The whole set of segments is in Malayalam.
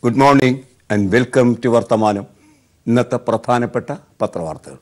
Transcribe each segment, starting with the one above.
good morning and welcome to വർത്തമാനം ഇന്നത്തെ പ്രധാനപ്പെട്ട പത്രവാർത്തകൾ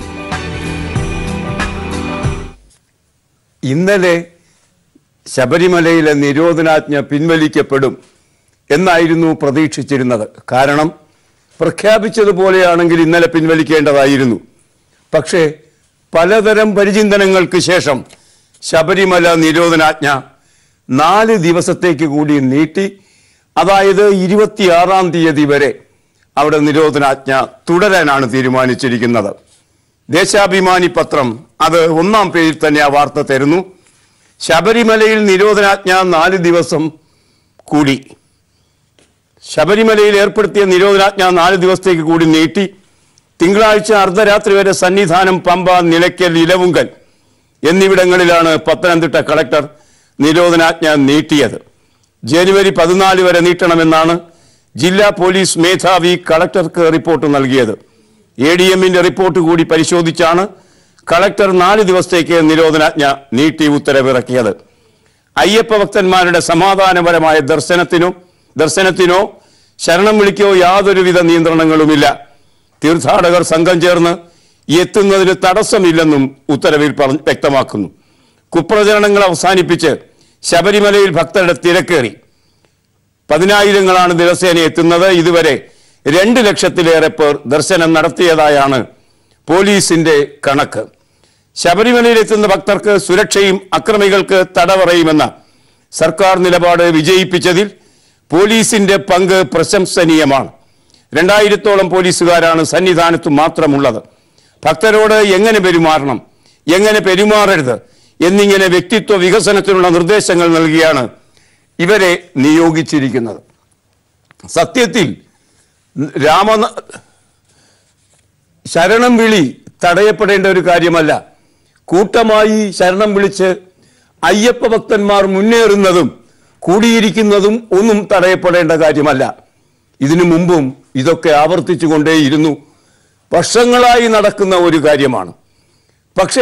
ഇന്നലെ ശബരിമലയിലെ നിരോധനാജ്ഞ പിൻവലിക്കപ്പെടും എന്നായിരുന്നു പ്രതീക്ഷിച്ചിരുന്നത് കാരണം പ്രഖ്യാപിച്ചതുപോലെയാണെങ്കിൽ ഇന്നലെ പിൻവലിക്കേണ്ടതായിരുന്നു പക്ഷേ പലതരം പരിചിന്തനങ്ങൾക്ക് ശേഷം ശബരിമല നിരോധനാജ്ഞ നാല് ദിവസത്തേക്ക് കൂടി നീട്ടി അതായത് ഇരുപത്തിയാറാം തീയതി വരെ അവിടെ നിരോധനാജ്ഞ തുടരാനാണ് തീരുമാനിച്ചിരിക്കുന്നത് ദേശാഭിമാനി പത്രം അത് ഒന്നാം പേജിൽ തന്നെ ആ വാർത്ത തരുന്നു ശബരിമലയിൽ നിരോധനാജ്ഞ നാല് ദിവസം കൂടി ശബരിമലയിൽ ഏർപ്പെടുത്തിയ നിരോധനാജ്ഞ നാല് ദിവസത്തേക്ക് കൂടി നീട്ടി തിങ്കളാഴ്ച അർദ്ധരാത്രി വരെ സന്നിധാനം പമ്പ നിലയ്ക്കൽ ഇലവുങ്കൽ എന്നിവിടങ്ങളിലാണ് പത്തനംതിട്ട കളക്ടർ നിരോധനാജ്ഞ നീട്ടിയത് ജനുവരി പതിനാല് വരെ നീട്ടണമെന്നാണ് ജില്ലാ പോലീസ് മേധാവി കളക്ടർക്ക് റിപ്പോർട്ട് നൽകിയത് എ ഡി എമ്മിന്റെ റിപ്പോർട്ട് കൂടി പരിശോധിച്ചാണ് കളക്ടർ നാല് ദിവസത്തേക്ക് നിരോധനാജ്ഞ നീട്ടി ഉത്തരവിറക്കിയത് അയ്യപ്പ ഭക്തന്മാരുടെ സമാധാനപരമായ ദർശനത്തിനോ ദർശനത്തിനോ ശരണം വിളിക്കോ യാതൊരുവിധ നിയന്ത്രണങ്ങളുമില്ല തീർത്ഥാടകർ സംഘം ചേർന്ന് എത്തുന്നതിന് തടസ്സമില്ലെന്നും ഉത്തരവിൽ പറഞ്ഞ് വ്യക്തമാക്കുന്നു കുപ്രചരണങ്ങൾ അവസാനിപ്പിച്ച് ശബരിമലയിൽ ഭക്തരുടെ തിരക്കേറി പതിനായിരങ്ങളാണ് ദിവസേന എത്തുന്നത് ഇതുവരെ രണ്ട് ലക്ഷത്തിലേറെ പേർ ദർശനം നടത്തിയതായാണ് പോലീസിന്റെ കണക്ക് ശബരിമലയിൽ എത്തുന്ന ഭക്തർക്ക് സുരക്ഷയും അക്രമികൾക്ക് തടവറയുമെന്ന സർക്കാർ നിലപാട് വിജയിപ്പിച്ചതിൽ പോലീസിന്റെ പങ്ക് പ്രശംസനീയമാണ് രണ്ടായിരത്തോളം പോലീസുകാരാണ് സന്നിധാനത്ത് മാത്രമുള്ളത് ഭക്തരോട് എങ്ങനെ പെരുമാറണം എങ്ങനെ പെരുമാറരുത് എന്നിങ്ങനെ വ്യക്തിത്വ വികസനത്തിനുള്ള നിർദ്ദേശങ്ങൾ നൽകിയാണ് ഇവരെ നിയോഗിച്ചിരിക്കുന്നത് സത്യത്തിൽ രാമ ശരണം വിളി തടയപ്പെടേണ്ട ഒരു കാര്യമല്ല കൂട്ടമായി ശരണം വിളിച്ച് അയ്യപ്പ ഭക്തന്മാർ മുന്നേറുന്നതും കൂടിയിരിക്കുന്നതും ഒന്നും തടയപ്പെടേണ്ട കാര്യമല്ല ഇതിനു മുമ്പും ഇതൊക്കെ ആവർത്തിച്ചുകൊണ്ടേയിരുന്നു വർഷങ്ങളായി നടക്കുന്ന ഒരു കാര്യമാണ് പക്ഷേ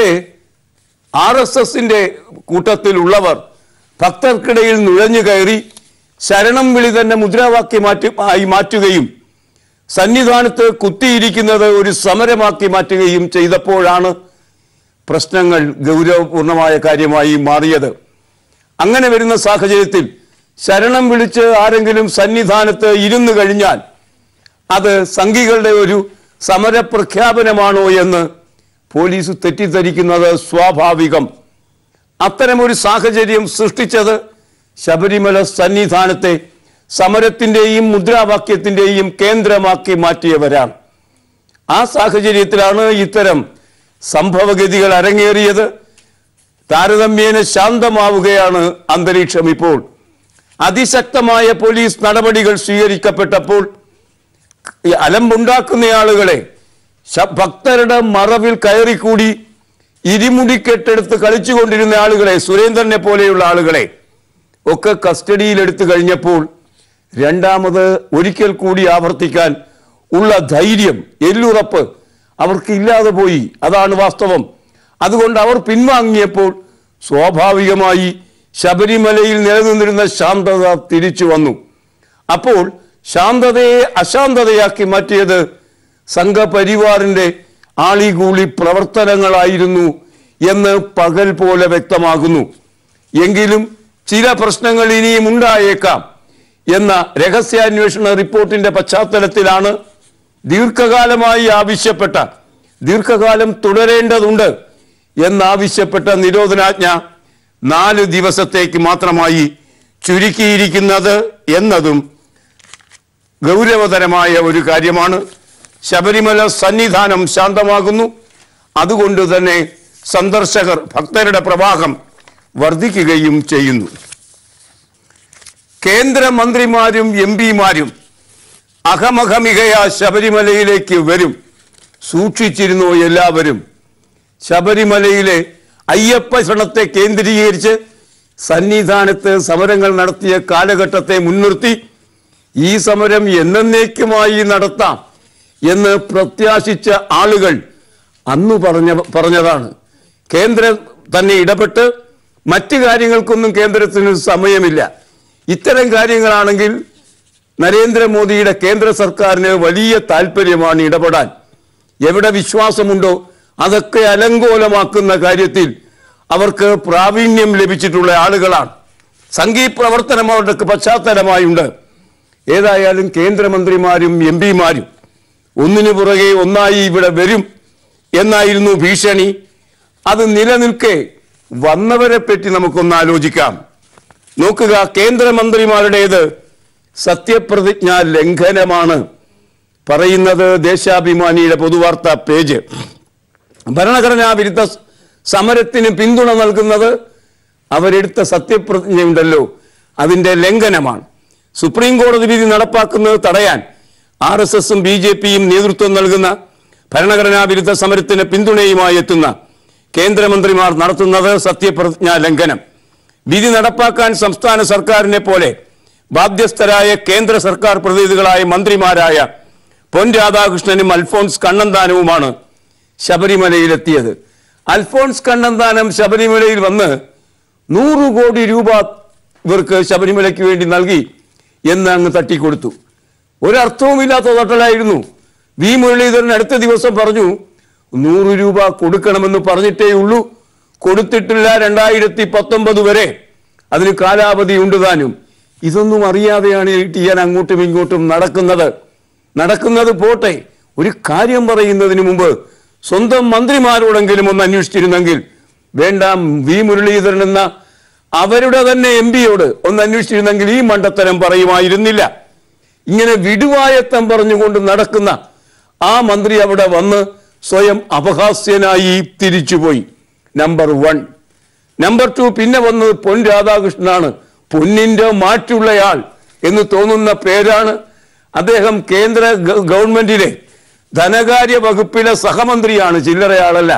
ആർ എസ് എസിന്റെ കൂട്ടത്തിലുള്ളവർ ഭക്തർക്കിടയിൽ നുഴഞ്ഞു കയറി ശരണം വിളി തന്നെ മുദ്രാവാക്യം മാറ്റി ആയി മാറ്റുകയും സന്നിധാനത്ത് കുത്തിയിരിക്കുന്നത് ഒരു സമരമാക്കി മാറ്റുകയും ചെയ്തപ്പോഴാണ് പ്രശ്നങ്ങൾ ഗൗരവപൂർണമായ കാര്യമായി മാറിയത് അങ്ങനെ വരുന്ന സാഹചര്യത്തിൽ ശരണം വിളിച്ച് ആരെങ്കിലും സന്നിധാനത്ത് ഇരുന്നു കഴിഞ്ഞാൽ അത് സംഘികളുടെ ഒരു സമരപ്രഖ്യാപനമാണോ എന്ന് പോലീസ് തെറ്റിദ്ധരിക്കുന്നത് സ്വാഭാവികം അത്തരമൊരു സാഹചര്യം സൃഷ്ടിച്ചത് ശബരിമല സന്നിധാനത്തെ സമരത്തിന്റെയും മുദ്രാവാക്യത്തിന്റെയും കേന്ദ്രമാക്കി മാറ്റിയവരാണ് ആ സാഹചര്യത്തിലാണ് ഇത്തരം സംഭവഗതികൾ അരങ്ങേറിയത് താരതമ്യേന ശാന്തമാവുകയാണ് അന്തരീക്ഷം ഇപ്പോൾ അതിശക്തമായ പോലീസ് നടപടികൾ സ്വീകരിക്കപ്പെട്ടപ്പോൾ ഈ അലമ്പുണ്ടാക്കുന്ന ആളുകളെ ശ- ഭക്തരുടെ മറവിൽ കയറിക്കൂടി ഇരുമുടിക്കെട്ടെടുത്ത് കളിച്ചുകൊണ്ടിരുന്ന ആളുകളെ സുരേന്ദ്രനെ പോലെയുള്ള ആളുകളെ ഒക്കെ കസ്റ്റഡിയിലെടുത്തു കഴിഞ്ഞപ്പോൾ രണ്ടാമത് ഒരിക്കൽ കൂടി ആവർത്തിക്കാൻ ഉള്ള ധൈര്യം എല്ലുറപ്പ് അവർക്ക് ഇല്ലാതെ പോയി അതാണ് വാസ്തവം അതുകൊണ്ട് അവർ പിൻവാങ്ങിയപ്പോൾ സ്വാഭാവികമായി ശബരിമലയിൽ നിലനിന്നിരുന്ന ശാന്തത തിരിച്ചു വന്നു അപ്പോൾ ശാന്തതയെ അശാന്തതയാക്കി മാറ്റിയത് സംഘപരിവാറിന്റെ ആളികൂളി പ്രവർത്തനങ്ങളായിരുന്നു എന്ന് പകൽ പോലെ വ്യക്തമാകുന്നു എങ്കിലും ചില പ്രശ്നങ്ങൾ ഇനിയും ഉണ്ടായേക്കാം എന്ന രഹസ്യാന്വേഷണ റിപ്പോർട്ടിന്റെ പശ്ചാത്തലത്തിലാണ് ദീർഘകാലമായി ആവശ്യപ്പെട്ട ദീർഘകാലം തുടരേണ്ടതുണ്ട് എന്നാവശ്യപ്പെട്ട നിരോധനാജ്ഞ നാല് ദിവസത്തേക്ക് മാത്രമായി ചുരുക്കിയിരിക്കുന്നത് എന്നതും ഗൗരവതരമായ ഒരു കാര്യമാണ് ശബരിമല സന്നിധാനം ശാന്തമാകുന്നു അതുകൊണ്ട് തന്നെ സന്ദർശകർ ഭക്തരുടെ പ്രവാഹം വർദ്ധിക്കുകയും ചെയ്യുന്നു കേന്ദ്രമന്ത്രിമാരും എം പിമാരും അഹമഹമികയ ശബരിമലയിലേക്ക് വരും സൂക്ഷിച്ചിരുന്നു എല്ലാവരും ശബരിമലയിലെ അയ്യപ്പ ക്ഷണത്തെ കേന്ദ്രീകരിച്ച് സന്നിധാനത്ത് സമരങ്ങൾ നടത്തിയ കാലഘട്ടത്തെ മുൻനിർത്തി ഈ സമരം എന്നേക്കുമായി നടത്താം എന്ന് പ്രത്യാശിച്ച ആളുകൾ അന്ന് പറഞ്ഞ പറഞ്ഞതാണ് കേന്ദ്രം തന്നെ ഇടപെട്ട് മറ്റു കാര്യങ്ങൾക്കൊന്നും കേന്ദ്രത്തിന് സമയമില്ല ഇത്തരം കാര്യങ്ങളാണെങ്കിൽ നരേന്ദ്രമോദിയുടെ കേന്ദ്ര സർക്കാരിന് വലിയ താല്പര്യമാണ് ഇടപെടാൻ എവിടെ വിശ്വാസമുണ്ടോ അതൊക്കെ അലങ്കോലമാക്കുന്ന കാര്യത്തിൽ അവർക്ക് പ്രാവീണ്യം ലഭിച്ചിട്ടുള്ള ആളുകളാണ് സംഘീയ പ്രവർത്തനം അവരുടെ പശ്ചാത്തലമായുണ്ട് ഏതായാലും കേന്ദ്രമന്ത്രിമാരും എം പിമാരും ഒന്നിനു പുറകെ ഒന്നായി ഇവിടെ വരും എന്നായിരുന്നു ഭീഷണി അത് നിലനിൽക്കെ വന്നവരെ പറ്റി നമുക്കൊന്ന് ആലോചിക്കാം നോക്കുക കേന്ദ്രമന്ത്രിമാരുടേത് സത്യപ്രതിജ്ഞ ലംഘനമാണ് പറയുന്നത് ദേശാഭിമാനിയുടെ പൊതുവാർത്താ പേജ് ഭരണഘടനാ വിരുദ്ധ സമരത്തിന് പിന്തുണ നൽകുന്നത് അവരെടുത്ത സത്യപ്രതിജ്ഞയുണ്ടല്ലോ അതിന്റെ ലംഘനമാണ് സുപ്രീം കോടതി വിധി നടപ്പാക്കുന്നത് തടയാൻ ആർ എസ് എസും ബി ജെ പിയും നേതൃത്വം നൽകുന്ന ഭരണഘടനാ വിരുദ്ധ സമരത്തിന് പിന്തുണയുമായി എത്തുന്ന കേന്ദ്രമന്ത്രിമാർ നടത്തുന്നത് സത്യപ്രതിജ്ഞാ ലംഘനം വിധി നടപ്പാക്കാൻ സംസ്ഥാന സർക്കാരിനെ പോലെ ബാധ്യസ്ഥരായ കേന്ദ്ര സർക്കാർ പ്രതിനിധികളായ മന്ത്രിമാരായ പൊൻ രാധാകൃഷ്ണനും അൽഫോൺസ് കണ്ണന്താനവുമാണ് ശബരിമലയിലെത്തിയത് അൽഫോൺസ് കണ്ണന്താനം ശബരിമലയിൽ വന്ന് നൂറ് കോടി രൂപ ഇവർക്ക് ശബരിമലയ്ക്ക് വേണ്ടി നൽകി എന്ന് അങ്ങ് തട്ടിക്കൊടുത്തു ഒരർത്ഥവുമില്ലാത്ത തട്ടലായിരുന്നു വി മുരളീധരൻ അടുത്ത ദിവസം പറഞ്ഞു നൂറ് രൂപ കൊടുക്കണമെന്ന് പറഞ്ഞിട്ടേ ഉള്ളൂ കൊടുത്തിട്ടില്ല രണ്ടായിരത്തി പത്തൊമ്പത് വരെ അതിന് കാലാവധി ഉണ്ട് താനും ഇതൊന്നും അറിയാതെയാണ് ടി എൻ അങ്ങോട്ടും ഇങ്ങോട്ടും നടക്കുന്നത് നടക്കുന്നത് പോട്ടെ ഒരു കാര്യം പറയുന്നതിന് മുമ്പ് സ്വന്തം മന്ത്രിമാരോടെങ്കിലും ഒന്ന് അന്വേഷിച്ചിരുന്നെങ്കിൽ വേണ്ട വി മുരളീധരൻ എന്ന അവരുടെ തന്നെ എം പിയോട് ഒന്ന് അന്വേഷിച്ചിരുന്നെങ്കിൽ ഈ മണ്ടത്തരം പറയുമായിരുന്നില്ല ഇങ്ങനെ വിടുവായത്തം പറഞ്ഞുകൊണ്ട് നടക്കുന്ന ആ മന്ത്രി അവിടെ വന്ന് സ്വയം അപഹാസ്യനായി തിരിച്ചുപോയി നമ്പർ വൺ നമ്പർ ടു പിന്നെ വന്നത് പൊൻ രാധാകൃഷ്ണനാണ് പൊന്നിന്റെ മാറ്റുള്ളയാൾ എന്ന് തോന്നുന്ന പേരാണ് അദ്ദേഹം കേന്ദ്ര ഗ- ഗവൺമെന്റിലെ ധനകാര്യ വകുപ്പിലെ സഹമന്ത്രിയാണ് ചില്ലറയാളല്ല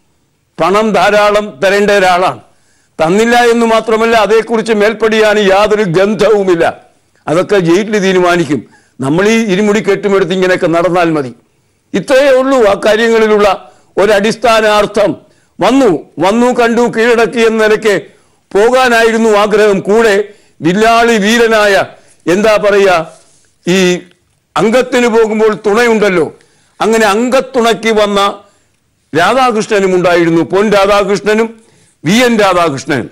പണം ധാരാളം തരേണ്ട ഒരാളാണ് തന്നില്ല എന്ന് മാത്രമല്ല അതേക്കുറിച്ച് മേൽപ്പടിയാൻ യാതൊരു ഗന്ധവുമില്ല അതൊക്കെ ജയിലിൽ തീരുമാനിക്കും നമ്മൾ ഈ ഇരുമുടി കെട്ടുമെടുത്ത് ഇങ്ങനെയൊക്കെ നടന്നാൽ മതി ഇത്രയേ ഉള്ളൂ ആ കാര്യങ്ങളിലുള്ള ഒരടിസ്ഥാനാർത്ഥം വന്നു വന്നു കണ്ടു കീഴടക്കി എന്ന നിലയ്ക്ക് പോകാനായിരുന്നു ആഗ്രഹം കൂടെ വില്ലാളി വീരനായ എന്താ പറയുക ഈ അംഗത്തിന് പോകുമ്പോൾ തുണയുണ്ടല്ലോ അങ്ങനെ അംഗത്തുണയ്ക്ക് വന്ന രാധാകൃഷ്ണനും ഉണ്ടായിരുന്നു പൊൻ രാധാകൃഷ്ണനും വി എൻ രാധാകൃഷ്ണനും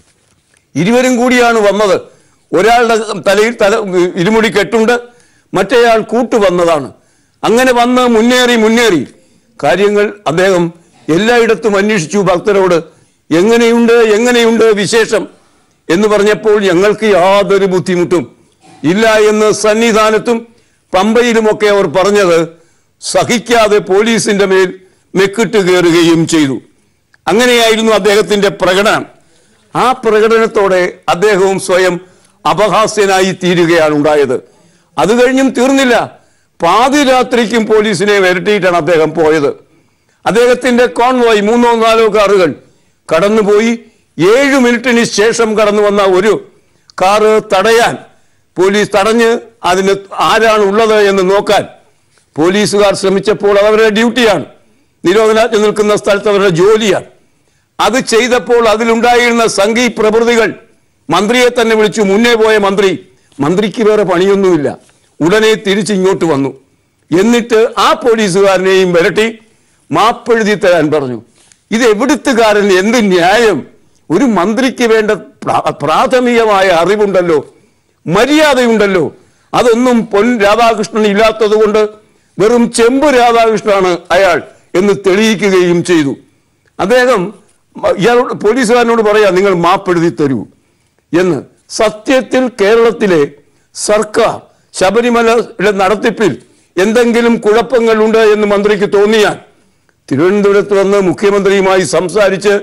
ഇരുവരും കൂടിയാണ് വന്നത് ഒരാളുടെ തലയിൽ തല ഇരുമുടി കെട്ടുണ്ട് മറ്റേയാൾ കൂട്ടു വന്നതാണ് അങ്ങനെ വന്ന് മുന്നേറി മുന്നേറി കാര്യങ്ങൾ അദ്ദേഹം എല്ലായിടത്തും അന്വേഷിച്ചു ഭക്തരോട് എങ്ങനെയുണ്ട് എങ്ങനെയുണ്ട് വിശേഷം എന്ന് പറഞ്ഞപ്പോൾ ഞങ്ങൾക്ക് യാതൊരു ബുദ്ധിമുട്ടും ഇല്ല എന്ന് സന്നിധാനത്തും പമ്പയിലുമൊക്കെ അവർ പറഞ്ഞത് സഹിക്കാതെ പോലീസിന്റെ മേൽ മെക്കിട്ട് കയറുകയും ചെയ്തു അങ്ങനെയായിരുന്നു അദ്ദേഹത്തിന്റെ പ്രകടനം ആ പ്രകടനത്തോടെ അദ്ദേഹവും സ്വയം അപഹാസ്യനായി തീരുകയാണ് ഉണ്ടായത് അത് കഴിഞ്ഞും തീർന്നില്ല പാതിരാത്രിക്കും പോലീസിനെ വരട്ടിയിട്ടാണ് അദ്ദേഹം പോയത് അദ്ദേഹത്തിന്റെ കോൺവോയ് മൂന്നോ നാലോ കാറുകൾ കടന്നുപോയി ഏഴു മിനിറ്റിന് ശേഷം കടന്നു വന്ന ഒരു കാറ് തടയാൻ പോലീസ് തടഞ്ഞ് അതിന് ആരാണ് ഉള്ളത് എന്ന് നോക്കാൻ പോലീസുകാർ ശ്രമിച്ചപ്പോൾ അത് അവരുടെ ഡ്യൂട്ടിയാണ് നിരോധനാജ്ഞ നിൽക്കുന്ന സ്ഥലത്ത് അവരുടെ ജോലിയാണ് അത് ചെയ്തപ്പോൾ അതിലുണ്ടായിരുന്ന സംഘീ പ്രഭൃതികൾ മന്ത്രിയെ തന്നെ വിളിച്ചു മുന്നേ പോയ മന്ത്രി മന്ത്രിക്ക് വേറെ പണിയൊന്നുമില്ല ഉടനെ തിരിച്ച് ഇങ്ങോട്ട് വന്നു എന്നിട്ട് ആ പോലീസുകാരനെയും വരട്ടി മാപ്പെഴുതി തരാൻ പറഞ്ഞു ഇത് എവിടുത്തുകാരൻ എന്ത് ന്യായം ഒരു മന്ത്രിക്ക് വേണ്ട പ്രാ- പ്രാഥമികമായ അറിവുണ്ടല്ലോ മര്യാദയുണ്ടല്ലോ അതൊന്നും പൊൻ രാധാകൃഷ്ണൻ ഇല്ലാത്തത് കൊണ്ട് വെറും ചെമ്പ് രാധാകൃഷ്ണനാണ് അയാൾ എന്ന് തെളിയിക്കുകയും ചെയ്തു അദ്ദേഹം മ- ഇയാളോട് പോലീസുകാരനോട് പറയാ നിങ്ങൾ മാപ്പെഴുതി തരൂ എന്ന് സത്യത്തിൽ കേരളത്തിലെ സർക്കാർ ശബരിമലയുടെ നടത്തിപ്പിൽ എന്തെങ്കിലും കുഴപ്പങ്ങളുണ്ട് എന്ന് മന്ത്രിക്ക് തോന്നിയാൽ തിരുവനന്തപുരത്ത് വന്ന് മുഖ്യമന്ത്രിയുമായി സംസാരിച്ച്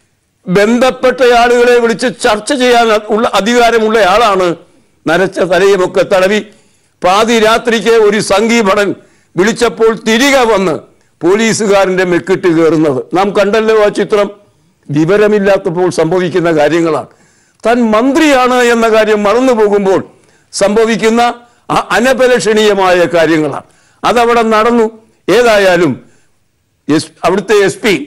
ബന്ധപ്പെട്ട ആളുകളെ വിളിച്ച് ചർച്ച ചെയ്യാൻ ഉള്ള അധികാരമുള്ള ആളാണ് നരച്ച തലയുമൊക്കെ തടവി പാതിരാത്രിക്ക് ഒരു സംഘീഭടൻ വിളിച്ചപ്പോൾ തിരികെ വന്ന് പോലീസുകാരന്റെ മെക്കിട്ട് കയറുന്നത് നാം കണ്ടല്ലോ ആ ചിത്രം വിവരമില്ലാത്തപ്പോൾ സംഭവിക്കുന്ന കാര്യങ്ങളാണ് താൻ മന്ത്രിയാണ് എന്ന കാര്യം മറന്നു പോകുമ്പോൾ സംഭവിക്കുന്ന ആ അനപലഷണീയമായ കാര്യങ്ങളാണ് അതവിടെ നടന്നു ഏതായാലും എസ് അവിടുത്തെ എസ് പി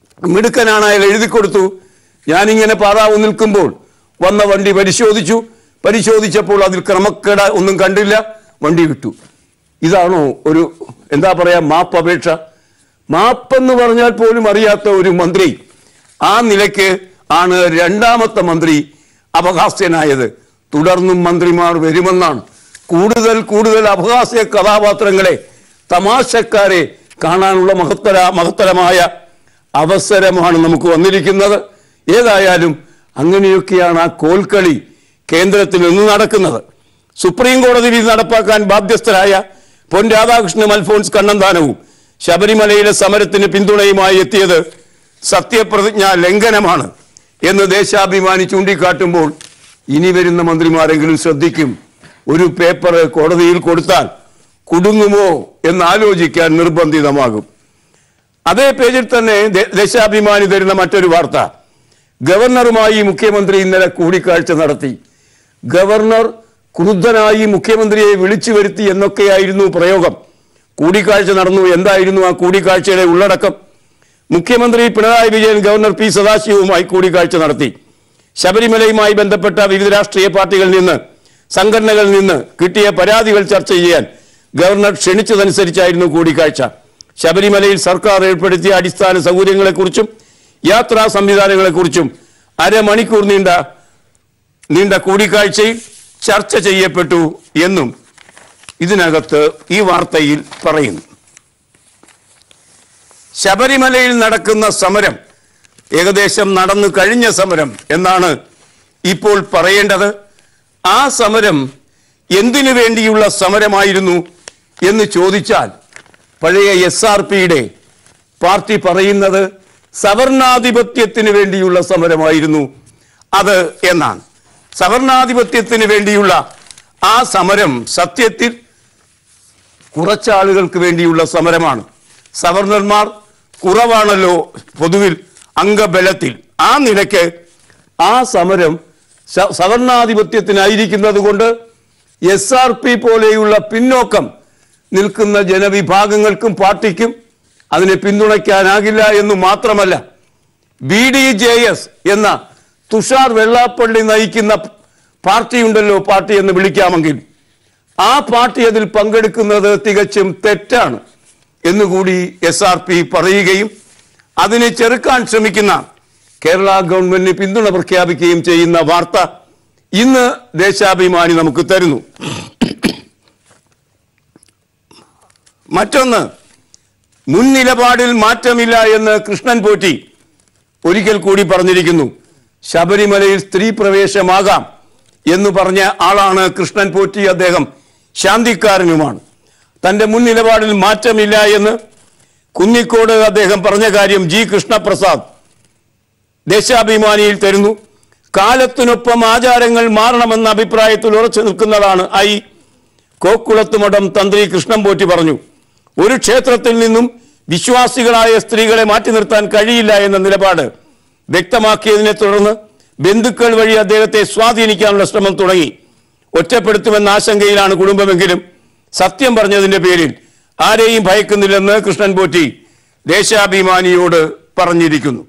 മിടുക്കനാണ് അയാൾ എഴുതി കൊടുത്തു ഞാനിങ്ങനെ പാറാവ് നിൽക്കുമ്പോൾ വന്ന വണ്ടി പരിശോധിച്ചു പരിശോധിച്ചപ്പോൾ അതിൽ ക്രമക്കേട് ഒന്നും കണ്ടില്ല വണ്ടി വിട്ടു ഇതാണോ ഒരു എന്താ പറയാ മാപ്പ് അപേക്ഷ മാപ്പെന്ന് പറഞ്ഞാൽ പോലും അറിയാത്ത ഒരു മന്ത്രി ആ നിലയ്ക്ക് ആണ് രണ്ടാമത്തെ മന്ത്രി അപഹാസ്യനായത് തുടർന്നും മന്ത്രിമാർ വരുമെന്നാണ് കൂടുതൽ കൂടുതൽ അപഹാസ്യ കഥാപാത്രങ്ങളെ തമാശക്കാരെ കാണാനുള്ള മഹത്തര മഹത്തരമായ അവസരമാണ് നമുക്ക് വന്നിരിക്കുന്നത് ഏതായാലും അങ്ങനെയൊക്കെയാണ് ആ കോൽക്കളി കേന്ദ്രത്തിൽ നിന്ന് നടക്കുന്നത് സുപ്രീം കോടതി വിധി നടപ്പാക്കാൻ ബാധ്യസ്ഥരായ പൊൻ രാധാകൃഷ്ണനും അൽഫോൺസ് കണ്ണന്താനവും ശബരിമലയിലെ സമരത്തിന് പിന്തുണയുമായി എത്തിയത് സത്യപ്രതിജ്ഞാ ലംഘനമാണ് എന്ന് ദേശാഭിമാനി ചൂണ്ടിക്കാട്ടുമ്പോൾ ഇനി വരുന്ന മന്ത്രിമാരെങ്കിലും ശ്രദ്ധിക്കും ഒരു പേപ്പർ കോടതിയിൽ കൊടുത്താൽ കുടുങ്ങുമോ എന്ന് ആലോചിക്കാൻ നിർബന്ധിതമാകും അതേ പേജിൽ തന്നെ ദേ- ദേശാഭിമാനി തരുന്ന മറ്റൊരു വാർത്ത ഗവർണറുമായി മുഖ്യമന്ത്രി ഇന്നലെ കൂടിക്കാഴ്ച നടത്തി ഗവർണർ ക്രുദ്ധനായി മുഖ്യമന്ത്രിയെ വിളിച്ചു വരുത്തി എന്നൊക്കെയായിരുന്നു പ്രയോഗം കൂടിക്കാഴ്ച നടന്നു എന്തായിരുന്നു ആ കൂടിക്കാഴ്ചയുടെ ഉള്ളടക്കം മുഖ്യമന്ത്രി പിണറായി വിജയൻ ഗവർണർ പി സദാശിവവുമായി കൂടിക്കാഴ്ച നടത്തി ശബരിമലയുമായി ബന്ധപ്പെട്ട വിവിധ രാഷ്ട്രീയ പാർട്ടികളിൽ നിന്ന് സംഘടനകളിൽ നിന്ന് കിട്ടിയ പരാതികൾ ചർച്ച ചെയ്യാൻ ഗവർണർ ക്ഷണിച്ചതനുസരിച്ചായിരുന്നു കൂടിക്കാഴ്ച ശബരിമലയിൽ സർക്കാർ ഏർപ്പെടുത്തിയ അടിസ്ഥാന സൗകര്യങ്ങളെക്കുറിച്ചും യാത്രാ സംവിധാനങ്ങളെക്കുറിച്ചും അരമണിക്കൂർ നീണ്ട നീണ്ട കൂടിക്കാഴ്ചയിൽ ചർച്ച ചെയ്യപ്പെട്ടു എന്നും ഇതിനകത്ത് ഈ വാർത്തയിൽ പറയുന്നു ശബരിമലയിൽ നടക്കുന്ന സമരം ഏകദേശം നടന്നു കഴിഞ്ഞ സമരം എന്നാണ് ഇപ്പോൾ പറയേണ്ടത് ആ സമരം എന്തിനു വേണ്ടിയുള്ള സമരമായിരുന്നു എന്ന് ചോദിച്ചാൽ പഴയ എസ് ആർ പിയുടെ പാർട്ടി പറയുന്നത് സവർണാധിപത്യത്തിന് വേണ്ടിയുള്ള സമരമായിരുന്നു അത് എന്നാണ് സവർണാധിപത്യത്തിന് വേണ്ടിയുള്ള ആ സമരം സത്യത്തിൽ കുറച്ചാളുകൾക്ക് വേണ്ടിയുള്ള സമരമാണ് സവർണന്മാർ കുറവാണല്ലോ പൊതുവിൽ അംഗബലത്തിൽ ആ നിലയ്ക്ക് ആ സമരം സ- സവർണാധിപത്യത്തിനായിരിക്കുന്നത് കൊണ്ട് എസ് ആർ പി പോലെയുള്ള പിന്നോക്കം നിൽക്കുന്ന ജനവിഭാഗങ്ങൾക്കും പാർട്ടിക്കും അതിനെ പിന്തുണയ്ക്കാനാകില്ല എന്ന് മാത്രമല്ല ബി ഡി ജെ എസ് എന്ന തുഷാർ വെള്ളാപ്പള്ളി നയിക്കുന്ന പാർട്ടിയുണ്ടല്ലോ പാർട്ടി എന്ന് വിളിക്കാമെങ്കിൽ ആ പാർട്ടി അതിൽ പങ്കെടുക്കുന്നത് തികച്ചും തെറ്റാണ് എന്നുകൂടി എസ് ആർ പി പറയുകയും അതിനെ ചെറുക്കാൻ ശ്രമിക്കുന്ന കേരള ഗവൺമെന്റിന് പിന്തുണ പ്രഖ്യാപിക്കുകയും ചെയ്യുന്ന വാർത്ത ഇന്ന് ദേശാഭിമാനി നമുക്ക് തരുന്നു മറ്റൊന്ന് മുൻ നിലപാടിൽ മാറ്റമില്ല എന്ന് കൃഷ്ണൻ പോറ്റി ഒരിക്കൽ കൂടി പറഞ്ഞിരിക്കുന്നു ശബരിമലയിൽ സ്ത്രീ പ്രവേശമാകാം എന്ന് പറഞ്ഞ ആളാണ് കൃഷ്ണൻ പോറ്റി അദ്ദേഹം ശാന്തിക്കാരനുമാണ് തന്റെ മുൻ നിലപാടിൽ മാറ്റമില്ല എന്ന് കുന്നിക്കോട് അദ്ദേഹം പറഞ്ഞ കാര്യം ജി കൃഷ്ണപ്രസാദ് ദേശാഭിമാനിയിൽ തരുന്നു കാലത്തിനൊപ്പം ആചാരങ്ങൾ മാറണമെന്ന അഭിപ്രായത്തിൽ ഉറച്ചു നിൽക്കുന്നതാണ് ഐ കോക്കുളത്തുമഠം തന്ത്രി കൃഷ്ണൻ പോറ്റി പറഞ്ഞു ഒരു ക്ഷേത്രത്തിൽ നിന്നും വിശ്വാസികളായ സ്ത്രീകളെ മാറ്റി നിർത്താൻ കഴിയില്ല എന്ന നിലപാട് വ്യക്തമാക്കിയതിനെ തുടർന്ന് ബന്ധുക്കൾ വഴി അദ്ദേഹത്തെ സ്വാധീനിക്കാനുള്ള ശ്രമം തുടങ്ങി ഒറ്റപ്പെടുത്തുമെന്ന ആശങ്കയിലാണ് കുടുംബമെങ്കിലും സത്യം പറഞ്ഞതിന്റെ പേരിൽ ആരെയും ഭയക്കുന്നില്ലെന്ന് കൃഷ്ണൻ പോറ്റി ദേശാഭിമാനിയോട് പറഞ്ഞിരിക്കുന്നു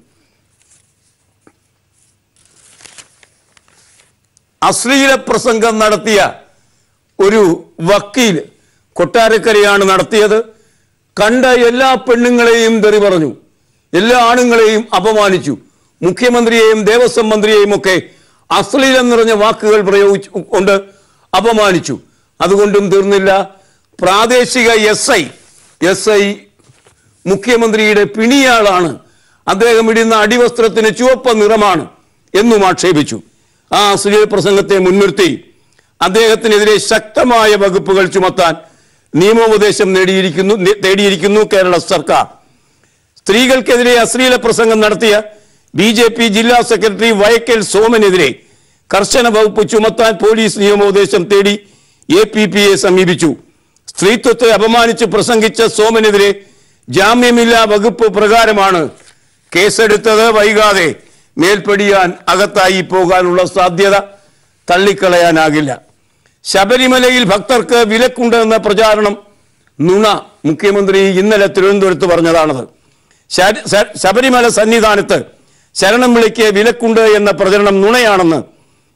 അശ്ലീല പ്രസംഗം നടത്തിയ ഒരു വക്കീൽ കൊട്ടാരക്കരയാണ് നടത്തിയത് കണ്ട എല്ലാ പെണ്ണുങ്ങളെയും തെറി പറഞ്ഞു എല്ലാ ആണുങ്ങളെയും അപമാനിച്ചു മുഖ്യമന്ത്രിയെയും ദേവസ്വം മന്ത്രിയെയും ഒക്കെ അശ്ലീലം നിറഞ്ഞ വാക്കുകൾ പ്രയോഗിച്ചു കൊണ്ട് അപമാനിച്ചു അതുകൊണ്ടും തീർന്നില്ല പ്രാദേശിക എസ് ഐ എസ് ഐ മുഖ്യമന്ത്രിയുടെ പിണിയാളാണ് അദ്ദേഹം ഇടുന്ന അടിവസ്ത്രത്തിന് ചുവപ്പ് നിറമാണ് എന്നും ആക്ഷേപിച്ചു ആ അശ്ലീല പ്രസംഗത്തെ മുൻനിർത്തി അദ്ദേഹത്തിനെതിരെ ശക്തമായ വകുപ്പുകൾ ചുമത്താൻ നിയമോപദേശം നേടിയിരിക്കുന്നു നേ- തേടിയിരിക്കുന്നു കേരള സർക്കാർ സ്ത്രീകൾക്കെതിരെ അശ്ലീല പ്രസംഗം നടത്തിയ ബി ജെ പി ജില്ലാ സെക്രട്ടറി വയക്കൽ സോമനെതിരെ കർശന വകുപ്പ് ചുമത്താൻ പോലീസ് നിയമോപദേശം തേടി എ പി പി എ സമീപിച്ചു സ്ത്രീത്വത്തെ അപമാനിച്ച് പ്രസംഗിച്ച സോമനെതിരെ ജാമ്യമില്ലാ വകുപ്പ് പ്രകാരമാണ് കേസെടുത്തത് വൈകാതെ മേൽപ്പടിയാൻ അകത്തായി പോകാനുള്ള സാധ്യത തള്ളിക്കളയാനാകില്ല ശബരിമലയിൽ ഭക്തർക്ക് വിലക്കുണ്ടെന്ന പ്രചാരണം നുണ മുഖ്യമന്ത്രി ഇന്നലെ തിരുവനന്തപുരത്ത് പറഞ്ഞതാണത് ശര- ശ- ശബരിമല സന്നിധാനത്ത് ശരണം വിളിക്ക് വിലക്കുണ്ട് എന്ന പ്രചരണം നുണയാണെന്ന്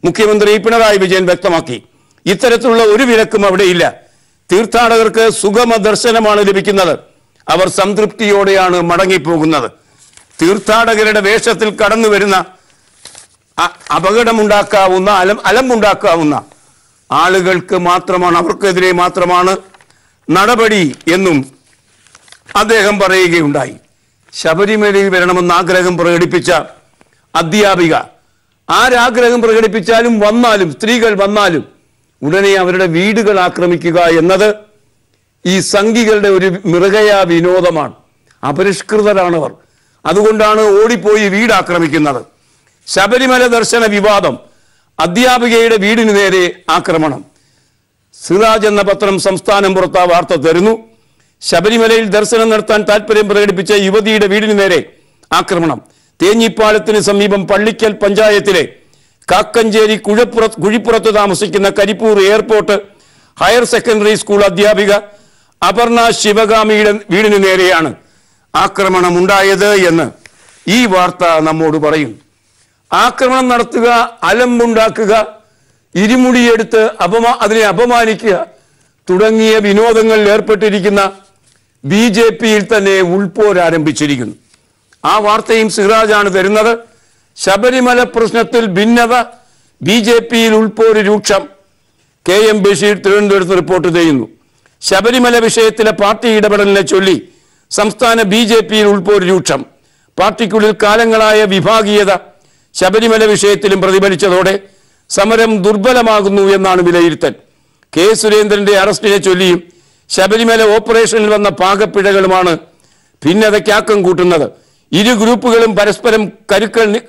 മുഖ്യമന്ത്രി പിണറായി വിജയൻ വ്യക്തമാക്കി ഇത്തരത്തിലുള്ള ഒരു വിലക്കും അവിടെയില്ല തീർത്ഥാടകർക്ക് സുഗമ ദർശനമാണ് ലഭിക്കുന്നത് അവർ സംതൃപ്തിയോടെയാണ് മടങ്ങിപ്പോകുന്നത് തീർത്ഥാടകരുടെ വേഷത്തിൽ കടന്നു വരുന്ന അ- അപകടമുണ്ടാക്കാവുന്ന അലം അലമ്പുണ്ടാക്കാവുന്ന ആളുകൾക്ക് മാത്രമാണ് അവർക്കെതിരെ മാത്രമാണ് നടപടി എന്നും അദ്ദേഹം പറയുകയുണ്ടായി ശബരിമലയിൽ വരണമെന്ന് ആഗ്രഹം പ്രകടിപ്പിച്ച അധ്യാപിക ആരാഗ്രഹം പ്രകടിപ്പിച്ചാലും വന്നാലും സ്ത്രീകൾ വന്നാലും ഉടനെ അവരുടെ വീടുകൾ ആക്രമിക്കുക എന്നത് ഈ സംഘികളുടെ ഒരു മൃഗയ വിനോദമാണ് അപരിഷ്കൃതരാണവർ അതുകൊണ്ടാണ് ഓടിപ്പോയി വീട് ആക്രമിക്കുന്നത് ശബരിമല ദർശന വിവാദം അധ്യാപികയുടെ വീടിന് നേരെ ആക്രമണം സിറാജ് എന്ന പത്രം സംസ്ഥാനം പുറത്ത വാർത്ത തരുന്നു ശബരിമലയിൽ ദർശനം നടത്താൻ താൽപര്യം പ്രകടിപ്പിച്ച യുവതിയുടെ വീടിന് നേരെ ആക്രമണം തേഞ്ഞിപ്പാലത്തിന് സമീപം പള്ളിക്കൽ പഞ്ചായത്തിലെ കാക്കഞ്ചേരി കുഴപ്പുറ കുഴിപ്പുറത്ത് താമസിക്കുന്ന Karipur airport higher secondary school അധ്യാപിക അപർണ ശിവഗാമിയുടെ വീടിന് നേരെയാണ് ആക്രമണം ഉണ്ടായത് എന്ന് ഈ വാർത്ത നമ്മോട് പറയുന്നു ആക്രമണം നടത്തുക അലമ്പുണ്ടാക്കുക ഇരുമുടിയെടുത്ത് അപമാ അതിനെ അപമാനിക്കുക തുടങ്ങിയ വിനോദങ്ങളിൽ ഏർപ്പെട്ടിരിക്കുന്ന ബി ജെ പിയിൽ തന്നെ ഉൾപോരാരംഭിച്ചിരിക്കുന്നു ആ വാർത്തയും സിറാജാണ് തരുന്നത് ശബരിമല പ്രശ്നത്തിൽ ഭിന്നത ബി ജെ പിയിൽ ഉൾപോര് രൂക്ഷം കെ എം ബഷീർ തിരുവനന്തപുരത്ത് റിപ്പോർട്ട് ചെയ്യുന്നു ശബരിമല വിഷയത്തിലെ പാർട്ടി ഇടപെടലിനെ ചൊല്ലി സംസ്ഥാന ബി ജെ പിയിൽ ഉൾപോര് രൂക്ഷം പാർട്ടിക്കുള്ളിൽ കാലങ്ങളായ വിഭാഗീയത ശബരിമല വിഷയത്തിലും പ്രതിഫലിച്ചതോടെ സമരം ദുർബലമാകുന്നു എന്നാണ് വിലയിരുത്തൽ കെ സുരേന്ദ്രന്റെ അറസ്റ്റിനെ ചൊല്ലിയും ശബരിമല ഓപ്പറേഷനിൽ വന്ന പാകപ്പിഴകളുമാണ് ഭിന്നതയ്ക്കാക്കം കൂട്ടുന്നത് ഇരു ഗ്രൂപ്പുകളും പരസ്പരം കരുക്കൾ നി-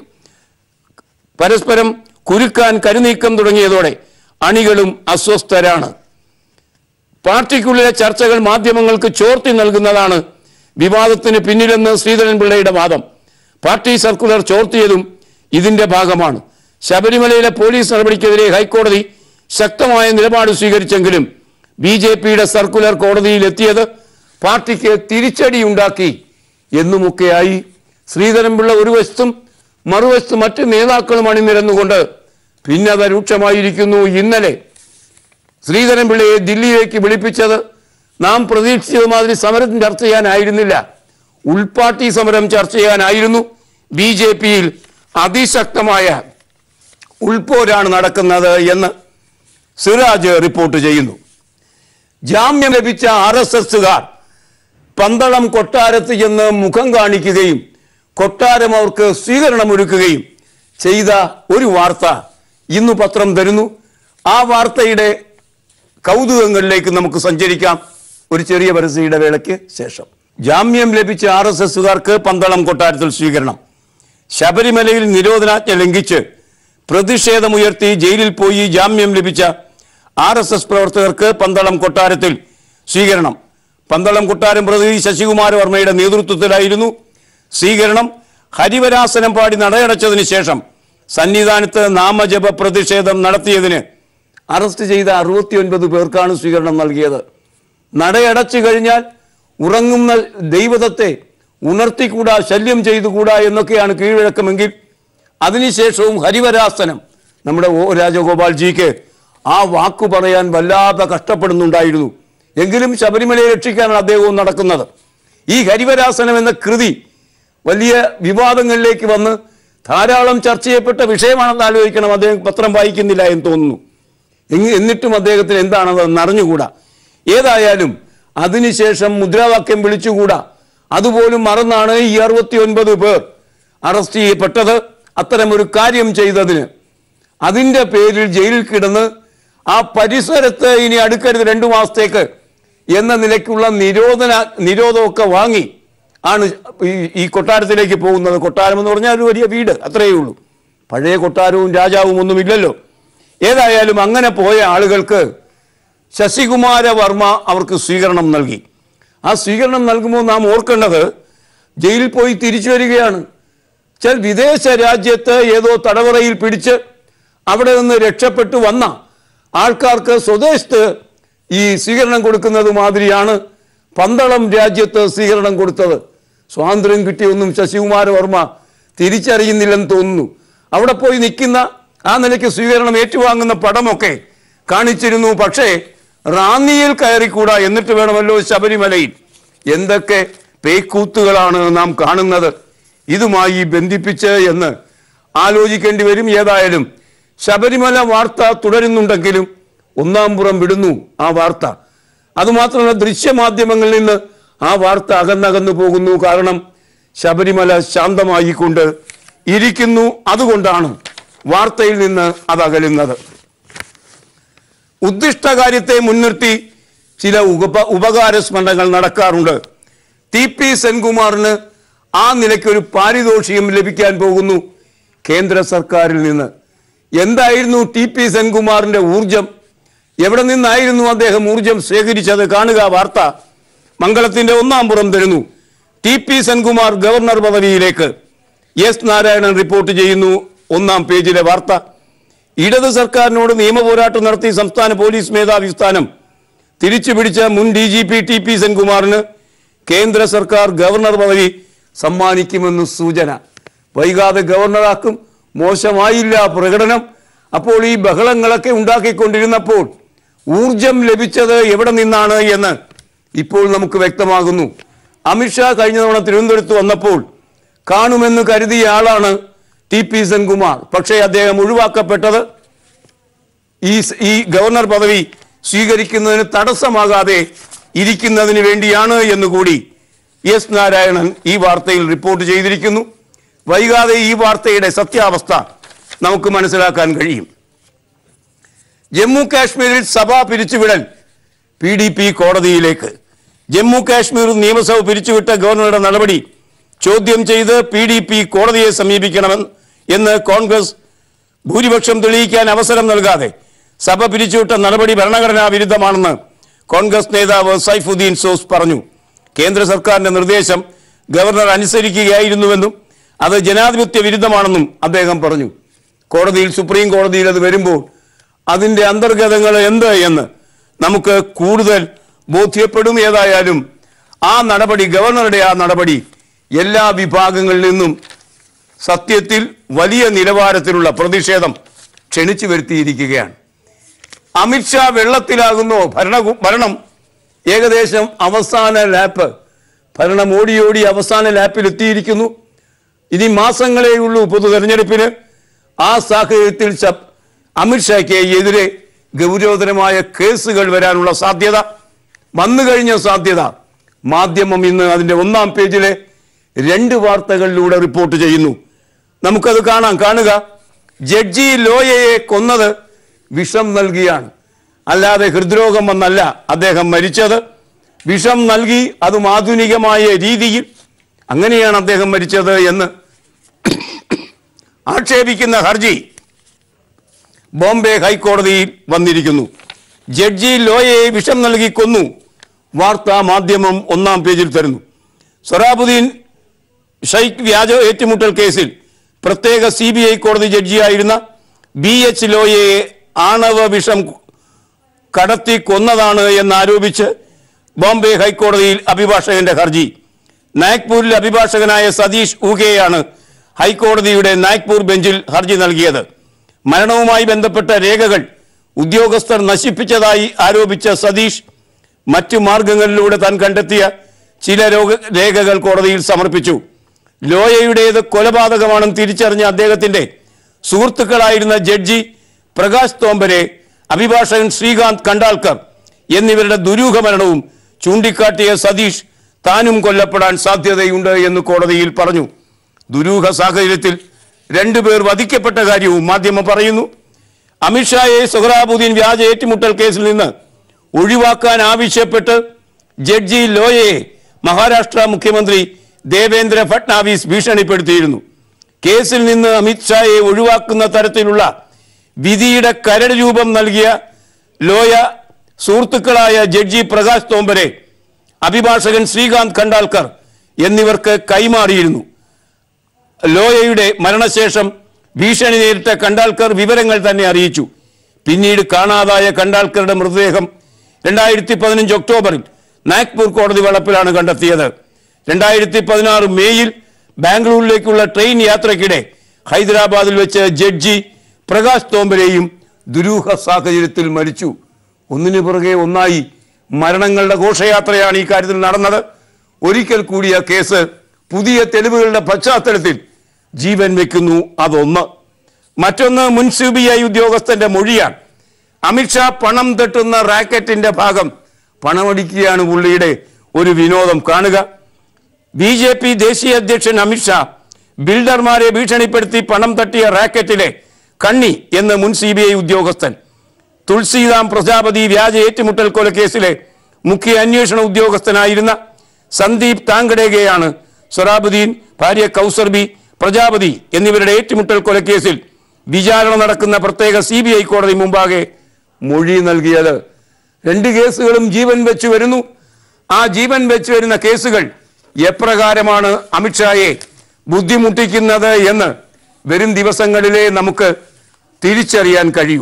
പരസ്പരം കുരുക്കാൻ കരുനീക്കം തുടങ്ങിയതോടെ അണികളും അസ്വസ്ഥരാണ് പാർട്ടിക്കുള്ളിലെ ചർച്ചകൾ മാധ്യമങ്ങൾക്ക് ചോർത്തി നൽകുന്നതാണ് വിവാദത്തിന് പിന്നിലെന്ന് ശ്രീധരൻപിള്ളയുടെ വാദം പാർട്ടി സർക്കുലർ ചോർത്തിയതും ഇതിന്റെ ഭാഗമാണ് ശബരിമലയിലെ പോലീസ് നടപടിക്കെതിരെ ഹൈക്കോടതി ശക്തമായ നിലപാട് സ്വീകരിച്ചെങ്കിലും ബി ജെ പിയുടെ സർക്കുലർ കോടതിയിൽ എത്തിയത് പാർട്ടിക്ക് തിരിച്ചടിയുണ്ടാക്കി എന്നുമൊക്കെയായി ശ്രീധരൻപിള്ള ഒരു വശത്തും മറുവശത്ത് മറ്റ് നേതാക്കളും അണിനിരന്നുകൊണ്ട് ഭിന്നത രൂക്ഷമായിരിക്കുന്നു ഇന്നലെ ശ്രീധരൻപിള്ളയെ ദില്ലിയിലേക്ക് വിളിപ്പിച്ചത് നാം പ്രതീക്ഷിച്ചത് മാതിരി സമരം ചർച്ച ചെയ്യാനായിരുന്നില്ല ഉൾപാർട്ടി സമരം ചർച്ച ചെയ്യാനായിരുന്നു ബി ജെ പിയിൽ അതിശക്തമായ ഉൾപോരാണ് നടക്കുന്നത് എന്ന് സിറാജ് റിപ്പോർട്ട് ചെയ്യുന്നു ജാമ്യം ലഭിച്ച ആർ എസ് എസുകാർ പന്തളം കൊട്ടാരത്ത് ചെന്ന് മുഖം കാണിക്കുകയും കൊട്ടാരം അവർക്ക് സ്വീകരണമൊരുക്കുകയും ചെയ്ത ഒരു വാർത്ത ഇന്ന് പത്രം തരുന്നു ആ വാർത്തയുടെ കൗതുകങ്ങളിലേക്ക് നമുക്ക് സഞ്ചരിക്കാം ഒരു ചെറിയ പരസ്യ ഇടവേളയ്ക്ക് ശേഷം ജാമ്യം ലഭിച്ച ആർ എസ് എസുകാർക്ക് പന്തളം കൊട്ടാരത്തിൽ സ്വീകരണം ശബരിമലയിൽ നിരോധനാജ്ഞ ലംഘിച്ച് പ്രതിഷേധമുയർത്തി ജയിലിൽ പോയി ജാമ്യം ലഭിച്ച ആർ എസ് എസ് പ്രവർത്തകർക്ക് പന്തളം കൊട്ടാരത്തിൽ സ്വീകരണം പന്തളം കൊട്ടാരം പ്രതിനിധി ശശികുമാര വർമ്മയുടെ നേതൃത്വത്തിലായിരുന്നു സ്വീകരണം ഹരിവരാസനം പാടി നടയടച്ചതിന് ശേഷം സന്നിധാനത്ത് നാമജപ പ്രതിഷേധം നടത്തിയതിന് അറസ്റ്റ് ചെയ്ത അറുപത്തിയൊൻപത് പേർക്കാണ് സ്വീകരണം നൽകിയത് നടയടച്ചു കഴിഞ്ഞാൽ ഉറങ്ങുന്ന ദൈവതത്തെ ഉണർത്തിക്കൂടാ ശല്യം ചെയ്തുകൂടാ എന്നൊക്കെയാണ് കീഴ്വഴക്കമെങ്കിൽ അതിനുശേഷവും ഹരിവരാസനം നമ്മുടെ ഒ രാജഗോപാൽജിക്ക് ആ വാക്കു പറയാൻ വല്ലാതെ കഷ്ടപ്പെടുന്നുണ്ടായിരുന്നു എങ്കിലും ശബരിമലയെ രക്ഷിക്കാനാണ് അദ്ദേഹവും നടക്കുന്നത് ഈ ഹരിവരാസനം എന്ന കൃതി വലിയ വിവാദങ്ങളിലേക്ക് വന്ന് ധാരാളം ചർച്ച ചെയ്യപ്പെട്ട വിഷയമാണെന്ന് ആലോചിക്കണം അദ്ദേഹം പത്രം വായിക്കുന്നില്ല എന്ന് തോന്നുന്നു എങ്ങ- എന്നിട്ടും അദ്ദേഹത്തിന് എന്താണെന്ന് അറിഞ്ഞുകൂടാ ഏതായാലും അതിനുശേഷം മുദ്രാവാക്യം വിളിച്ചുകൂടാ അതുപോലും മറന്നാണ് ഈ അറുപത്തി ഒൻപത് പേർ അറസ്റ്റ് ചെയ്യപ്പെട്ടത് അത്തരമൊരു കാര്യം ചെയ്തതിന് അതിൻ്റെ പേരിൽ ജയിലിൽ കിടന്ന് ആ പരിസരത്ത് ഇനി അടുക്കരുത് രണ്ടു മാസത്തേക്ക് എന്ന നിലയ്ക്കുള്ള നിരോധന നിരോധമൊക്കെ വാങ്ങി ആണ് ഈ ഈ കൊട്ടാരത്തിലേക്ക് പോകുന്നത് കൊട്ടാരം എന്ന് പറഞ്ഞാൽ ഒരു വലിയ വീട് അത്രയേ ഉള്ളൂ പഴയ കൊട്ടാരവും രാജാവും ഒന്നുമില്ലല്ലോ ഏതായാലും അങ്ങനെ പോയ ആളുകൾക്ക് ശശികുമാര വർമ്മ അവർക്ക് സ്വീകരണം നൽകി ആ സ്വീകരണം നൽകുമ്പോൾ നാം ഓർക്കേണ്ടത് ജയിലിൽ പോയി തിരിച്ചു വരികയാണ് ചില വിദേശ രാജ്യത്ത് ഏതോ തടവറയിൽ പിടിച്ച് അവിടെ നിന്ന് രക്ഷപ്പെട്ടു വന്ന ആൾക്കാർക്ക് സ്വദേശത്ത് ഈ സ്വീകരണം കൊടുക്കുന്നത് മാതിരിയാണ് പന്തളം രാജ്യത്ത് സ്വീകരണം കൊടുത്തത് സ്വാതന്ത്ര്യം കിട്ടിയൊന്നും ശശികുമാര വർമ്മ തിരിച്ചറിയുന്നില്ലെന്ന് തോന്നുന്നു അവിടെ പോയി നിൽക്കുന്ന ആ നിലയ്ക്ക് സ്വീകരണം ഏറ്റുവാങ്ങുന്ന പടമൊക്കെ കാണിച്ചിരുന്നു പക്ഷേ റാന്നിയിൽ കയറിക്കൂടാ എന്നിട്ട് വേണമല്ലോ ശബരിമലയിൽ എന്തൊക്കെ പേക്കൂത്തുകളാണ് നാം കാണുന്നത് ഇതുമായി ബന്ധിപ്പിച്ച് എന്ന് ആലോചിക്കേണ്ടി വരും ഏതായാലും ശബരിമല വാർത്ത തുടരുന്നുണ്ടെങ്കിലും ഒന്നാം പുറം വിടുന്നു ആ വാർത്ത അതുമാത്രമല്ല ദൃശ്യമാധ്യമങ്ങളിൽ നിന്ന് ആ വാർത്ത അകന്നകന്നു പോകുന്നു കാരണം ശബരിമല ശാന്തമായിക്കൊണ്ട് ഇരിക്കുന്നു അതുകൊണ്ടാണ് വാർത്തയിൽ നിന്ന് അത് അകലുന്നത് ഉദ്ദിഷ്ട കാര്യത്തെ മുൻനിർത്തി ചില ഉപ ഉപകാര സ്മരണകൾ നടക്കാറുണ്ട് ടി പി സെൻകുമാറിന് ആ നിലയ്ക്ക് ഒരു പാരിതോഷികം ലഭിക്കാൻ പോകുന്നു കേന്ദ്ര സർക്കാരിൽ നിന്ന് എന്തായിരുന്നു ടി പി സെൻകുമാറിന്റെ ഊർജം എവിടെ നിന്നായിരുന്നു അദ്ദേഹം ഊർജം ശേഖരിച്ചത് കാണുക വാർത്ത മംഗളത്തിന്റെ ഒന്നാം പുറം തരുന്നു ടി പി സെൻകുമാർ ഗവർണർ പദവിയിലേക്ക് എസ് നാരായണൻ റിപ്പോർട്ട് ചെയ്യുന്നു ഒന്നാം പേജിലെ വാർത്ത ഇടത് സർക്കാരിനോട് നിയമപോരാട്ടം നടത്തി സംസ്ഥാന പോലീസ് മേധാവി സ്ഥാനം തിരിച്ചു പിടിച്ച മുൻ D G P T P സെൻകുമാറിന് കേന്ദ്ര സർക്കാർ ഗവർണർ പദവി സമ്മാനിക്കുമെന്ന് സൂചന വൈകാതെ ഗവർണറാക്കും മോശമായില്ല പ്രകടനം അപ്പോൾ ഈ ബഹളങ്ങളൊക്കെ ഉണ്ടാക്കിക്കൊണ്ടിരുന്നപ്പോൾ ഊർജം ലഭിച്ചത് എവിടെ നിന്നാണ് എന്ന് ഇപ്പോൾ നമുക്ക് വ്യക്തമാകുന്നു അമിത്ഷാ കഴിഞ്ഞ തവണ തിരുവനന്തപുരത്ത് വന്നപ്പോൾ കാണുമെന്ന് കരുതിയ ആളാണ് ടി പി സെൻകുമാർ പക്ഷേ അദ്ദേഹം ഒഴിവാക്കപ്പെട്ടത് ഈ സ്- ഈ ഗവർണർ പദവി സ്വീകരിക്കുന്നതിന് തടസ്സമാകാതെ ഇരിക്കുന്നതിന് വേണ്ടിയാണ് എന്നുകൂടി എസ് നാരായണൻ ഈ വാർത്തയിൽ റിപ്പോർട്ട് ചെയ്തിരിക്കുന്നു വൈകാതെ ഈ വാർത്തയുടെ സത്യാവസ്ഥ നമുക്ക് മനസ്സിലാക്കാൻ കഴിയും ജമ്മു കാശ്മീരിൽ സഭ പിരിച്ചുവിടൽ പി ഡി പി കോടതിയിലേക്ക് ജമ്മു കാശ്മീർ നിയമസഭ പിരിച്ചുവിട്ട ഗവർണറുടെ നടപടി ചോദ്യം ചെയ്ത് പി ഡി പി കോടതിയെ സമീപിക്കണമെന്ന് എന്ന് കോൺഗ്രസ് ഭൂരിപക്ഷം തെളിയിക്കാൻ അവസരം നൽകാതെ സഭ പിരിച്ചുവിട്ട നടപടി ഭരണഘടനാ വിരുദ്ധമാണെന്ന് കോൺഗ്രസ് നേതാവ് സൈഫുദ്ദീൻ സോസ് പറഞ്ഞു കേന്ദ്ര സർക്കാരിന്റെ നിർദ്ദേശം ഗവർണർ അനുസരിക്കുകയായിരുന്നുവെന്നും അത് ജനാധിപത്യ വിരുദ്ധമാണെന്നും അദ്ദേഹം പറഞ്ഞു കോടതിയിൽ സുപ്രീം കോടതിയിൽ അത് വരുമ്പോൾ അതിന്റെ അന്തർഗതങ്ങൾ എന്ത് എന്ന് നമുക്ക് കൂടുതൽ ബോധ്യപ്പെടും ഏതായാലും ആ നടപടി ഗവർണറുടെ ആ നടപടി എല്ലാ വിഭാഗങ്ങളിൽ നിന്നും സത്യത്തിൽ വലിയ നിലവാരത്തിലുള്ള പ്രതിഷേധം ക്ഷണിച്ചു വരുത്തിയിരിക്കുകയാണ് അമിത്ഷാ വെള്ളത്തിലാകുന്നു ഭരണ ഭരണം ഏകദേശം അവസാന ലാപ്പ് ഭരണം ഓടി ഓടി അവസാന ലാപ്പിൽ എത്തിയിരിക്കുന്നു ഇനി മാസങ്ങളേ ഉള്ളൂ പൊതു തെരഞ്ഞെടുപ്പിന് ആ സാഹചര്യത്തിൽ ശബ്- അമിത്ഷായ്ക്ക് എതിരെ ഗൗരവതരമായ കേസുകൾ വരാനുള്ള സാധ്യത വന്നു കഴിഞ്ഞ സാധ്യത മാധ്യമം ഇന്ന് അതിന്റെ ഒന്നാം പേജിലെ രണ്ട് വാർത്തകളിലൂടെ റിപ്പോർട്ട് ചെയ്യുന്നു നമുക്കത് കാണാം കാണുക ജഡ്ജി ലോയയെ കൊന്നത് വിഷം നൽകിയാണ് അല്ലാതെ ഹൃദ്രോഗം വന്നല്ല അദ്ദേഹം മരിച്ചത് വിഷം നൽകി അതും ആധുനികമായ രീതിയിൽ അങ്ങനെയാണ് അദ്ദേഹം മരിച്ചത് എന്ന് ആക്ഷേപിക്കുന്ന ഹർജി ബോംബെ ഹൈക്കോടതിയിൽ വന്നിരിക്കുന്നു ജഡ്ജി ലോയയെ വിഷം നൽകി കൊന്നു വാർത്താ മാധ്യമം ഒന്നാം പേജിൽ തരുന്നു സൊറാബുദ്ദീൻ ഷൈഖ് വ്യാജ ഏറ്റുമുട്ടൽ കേസിൽ പ്രത്യേക സി ബി ഐ കോടതി ജഡ്ജിയായിരുന്ന ബി എച്ച് ലോയയെ ആണവ വിഷം കടത്തി കൊന്നതാണ് എന്നാരോപിച്ച് ബോംബെ ഹൈക്കോടതിയിൽ അഭിഭാഷകന്റെ ഹർജി നാഗ്പൂരിൽ അഭിഭാഷകനായ സതീഷ് ഊകെയാണ് ഹൈക്കോടതിയുടെ നാഗ്പൂർ ബെഞ്ചിൽ ഹർജി നൽകിയത് മരണവുമായി ബന്ധപ്പെട്ട രേഖകൾ ഉദ്യോഗസ്ഥർ നശിപ്പിച്ചതായി ആരോപിച്ച സതീഷ് മറ്റു മാർഗങ്ങളിലൂടെ താൻ കണ്ടെത്തിയ ചില രോഗ രേഖകൾ കോടതിയിൽ സമർപ്പിച്ചു ലോയയുടേത് കൊലപാതകമാണെന്ന് തിരിച്ചറിഞ്ഞ അദ്ദേഹത്തിന്റെ സുഹൃത്തുക്കളായിരുന്ന ജഡ്ജി പ്രകാശ് തോമ്പരെ അഭിഭാഷകൻ ശ്രീകാന്ത് കണ്ടാൽക്കർ എന്നിവരുടെ ദുരൂഹ മരണവും ചൂണ്ടിക്കാട്ടിയ സതീഷ് താനും കൊല്ലപ്പെടാൻ സാധ്യതയുണ്ട് എന്ന് കോടതിയിൽ പറഞ്ഞു ദുരൂഹ സാഹചര്യത്തിൽ രണ്ടുപേർ വധിക്കപ്പെട്ട കാര്യവും മാധ്യമം പറയുന്നു അമിത്ഷായെ സുഹ്റാബുദ്ദീൻ വ്യാജ ഏറ്റുമുട്ടൽ കേസിൽ നിന്ന് ഒഴിവാക്കാൻ ആവശ്യപ്പെട്ട് ജഡ്ജി ലോയയെ മഹാരാഷ്ട്ര മുഖ്യമന്ത്രി ദേവേന്ദ്ര ഫട്നാവിസ് ഭീഷണിപ്പെടുത്തിയിരുന്നു കേസിൽ നിന്ന് അമിത്ഷായെ ഒഴിവാക്കുന്ന തരത്തിലുള്ള വിധിയുടെ കരട് രൂപം നൽകിയ ലോയ സുഹൃത്തുക്കളായ ജഡ്ജി പ്രകാശ് തോമ്പരെ അഭിഭാഷകൻ ശ്രീകാന്ത് ഖണ്ടാൽക്കർ എന്നിവർക്ക് കൈമാറിയിരുന്നു ലോയയുടെ മരണശേഷം ഭീഷണി നേരിട്ട കണ്ടാൽക്കർ വിവരങ്ങൾ തന്നെ അറിയിച്ചു പിന്നീട് കാണാതായ കണ്ടാൽക്കറുടെ മൃതദേഹം രണ്ടായിരത്തി പതിനഞ്ച് ഒക്ടോബറിൽ നാഗ്പൂർ കോടതി വളപ്പിലാണ് കണ്ടെത്തിയത് രണ്ടായിരത്തി പതിനാറ് മേയിൽ ബാംഗ്ലൂരിലേക്കുള്ള ട്രെയിൻ യാത്രയ്ക്കിടെ ഹൈദരാബാദിൽ വെച്ച് ജഡ്ജി പ്രകാശ് തോമ്പരെയും ദുരൂഹ സാഹചര്യത്തിൽ മരിച്ചു ഒന്നിനു പുറകെ ഒന്നായി മരണങ്ങളുടെ ഘോഷയാത്രയാണ് ഈ കാര്യത്തിൽ നടന്നത് ഒരിക്കൽ കൂടിയ കേസ് പുതിയ തെളിവുകളുടെ പശ്ചാത്തലത്തിൽ ജീവൻ വെക്കുന്നു അതൊന്ന് മറ്റൊന്ന് മുൻ സി ബി ഐ ഉദ്യോഗസ്ഥന്റെ മൊഴിയാണ് അമിത്ഷാ പണം തട്ടുന്ന റാക്കറ്റിന്റെ ഭാഗം പണമടിക്കുകയാണ് പുള്ളിയുടെ ഒരു വിനോദം കാണുക ബി ജെ പി ദേശീയ അധ്യക്ഷൻ അമിത്ഷാ ബിൽഡർമാരെ ഭീഷണിപ്പെടുത്തി പണം തട്ടിയ റാക്കറ്റിലെ കണ്ണി എന്ന് മുൻ സി ബി ഐ ഉദ്യോഗസ്ഥൻ തുൾസീറാം പ്രജാപതി വ്യാജ ഏറ്റുമുട്ടൽ കൊലക്കേസിലെ മുഖ്യ അന്വേഷണ ഉദ്യോഗസ്ഥനായിരുന്ന സന്ദീപ് താങ്കടേഗയാണ് സൊറാബുദ്ദീൻ ഭാര്യ കൗസർബി പ്രജാപതി എന്നിവരുടെ ഏറ്റുമുട്ടൽ കൊലക്കേസിൽ വിചാരണ നടക്കുന്ന പ്രത്യേക സി ബി ഐ കോടതി മുമ്പാകെ മൊഴി നൽകിയത് രണ്ട് കേസുകളും ജീവൻ വെച്ച് വരുന്നു ആ ജീവൻ വെച്ച് വരുന്ന കേസുകൾ എപ്രകാരമാണ് അമിത്ഷായെ ബുദ്ധിമുട്ടിക്കുന്നത് എന്ന് വരും ദിവസങ്ങളിലെ നമുക്ക് തിരിച്ചറിയാൻ കഴിയൂ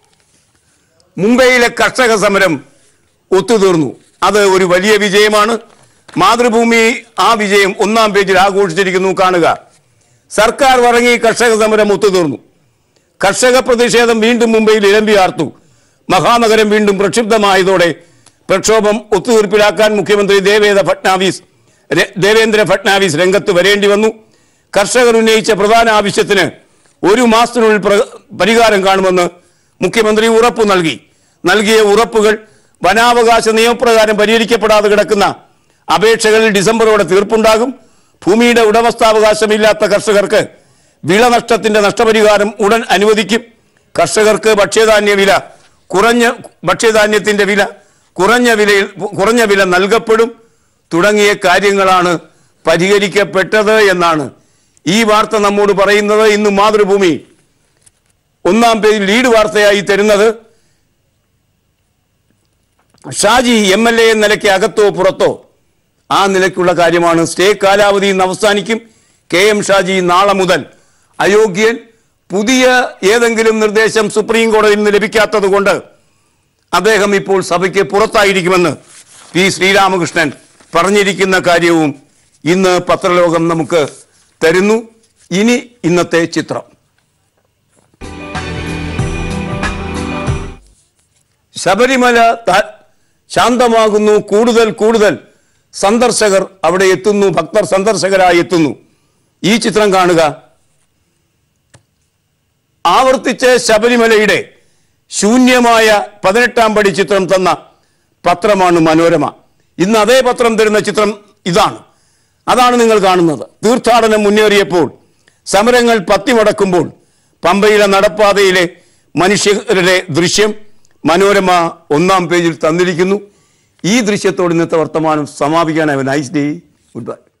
മുംബൈയിലെ കർഷക സമരം ഒത്തുതീർന്നു അത് ഒരു വലിയ വിജയമാണ് മാതൃഭൂമി ആ വിജയം ഒന്നാം പേജിൽ ആഘോഷിച്ചിരിക്കുന്നു കാണുക സർക്കാർ വറങ്ങി കർഷക സമരം ഒത്തുതീർന്നു കർഷക പ്രതിഷേധം വീണ്ടും മുംബൈയിൽ ഇരമ്പിയാർത്തു മഹാനഗരം വീണ്ടും പ്രക്ഷുബ്ധമായതോടെ പ്രക്ഷോഭം ഒത്തുതീർപ്പിലാക്കാൻ മുഖ്യമന്ത്രി ദേവേന്ദ്ര ഫട്നാവിസ് രെ- ദേവേന്ദ്ര ഫട്നാവിസ് രംഗത്ത് വരേണ്ടി വന്നു കർഷകർ ഉന്നയിച്ച പ്രധാന ആവശ്യത്തിന് ഒരു മാസത്തിനുള്ളിൽ പ്ര- പരിഹാരം കാണുമെന്ന് മുഖ്യമന്ത്രി ഉറപ്പു നൽകി നൽകിയ ഉറപ്പുകൾ വനാവകാശ നിയമപ്രകാരം പരിഹരിക്കപ്പെടാതെ കിടക്കുന്ന അപേക്ഷകളിൽ ഡിസംബറോടെ തീർപ്പുണ്ടാകും ഭൂമിയുടെ ഉടമസ്ഥാവകാശമില്ലാത്ത കർഷകർക്ക് വിളനഷ്ടത്തിന്റെ നഷ്ടപരിഹാരം ഉടൻ അനുവദിക്കും കർഷകർക്ക് ഭക്ഷ്യധാന്യ വില കുറഞ്ഞ ഭക്ഷ്യധാന്യത്തിന്റെ വില കുറഞ്ഞ വിലയിൽ കുറഞ്ഞ വില നൽകപ്പെടും തുടങ്ങിയ കാര്യങ്ങളാണ് പരിഹരിക്കപ്പെട്ടത് എന്നാണ് ഈ വാർത്ത നമ്മോട് പറയുന്നത് ഇന്ന് മാതൃഭൂമി ഒന്നാം പേജിൽ ലീഡ് വാർത്തയായി തരുന്നത് ഷാജി എം എൽ എ എന്ന നിലയ്ക്ക് അകത്തോ പുറത്തോ ആ നിലയ്ക്കുള്ള കാര്യമാണ് സ്റ്റേ കാലാവധി ഇന്ന് അവസാനിക്കും കെ എം ഷാജി നാളെ മുതൽ അയോഗ്യൻ പുതിയ ഏതെങ്കിലും നിർദ്ദേശം സുപ്രീം കോടതിയിൽ നിന്ന് ലഭിക്കാത്തത് കൊണ്ട് അദ്ദേഹം ഇപ്പോൾ സഭയ്ക്ക് പുറത്തായിരിക്കുമെന്ന് പി ശ്രീരാമകൃഷ്ണൻ പറഞ്ഞിരിക്കുന്ന കാര്യവും ഇന്ന് പത്രലോകം നമുക്ക് തരുന്നു ഇനി ഇന്നത്തെ ചിത്രം ശബരിമല ത- ശാന്തമാകുന്നു കൂടുതൽ കൂടുതൽ സന്ദർശകർ അവിടെ എത്തുന്നു ഭക്തർ സന്ദർശകരായി എത്തുന്നു ഈ ചിത്രം കാണുക ആവർത്തിച്ച് ശബരിമലയുടെ ശൂന്യമായ പതിനെട്ടാം പടി ചിത്രം തന്ന പത്രമാണ് മനോരമ ഇന്ന് അതേ പത്രം തരുന്ന ചിത്രം ഇതാണ് അതാണ് നിങ്ങൾ കാണുന്നത് തീർത്ഥാടനം മുന്നേറിയപ്പോൾ സമരങ്ങൾ പത്തിമടക്കുമ്പോൾ പമ്പയിലെ നടപ്പാതയിലെ മനുഷ്യരുടെ ദൃശ്യം മനോരമ ഒന്നാം പേജിൽ തന്നിരിക്കുന്നു ഈ ദൃശ്യത്തോട് ഇന്നത്തെ വർത്തമാനം സമാപിക്കാൻ നൈസ് ഡേ ഗുഡ് ബൈ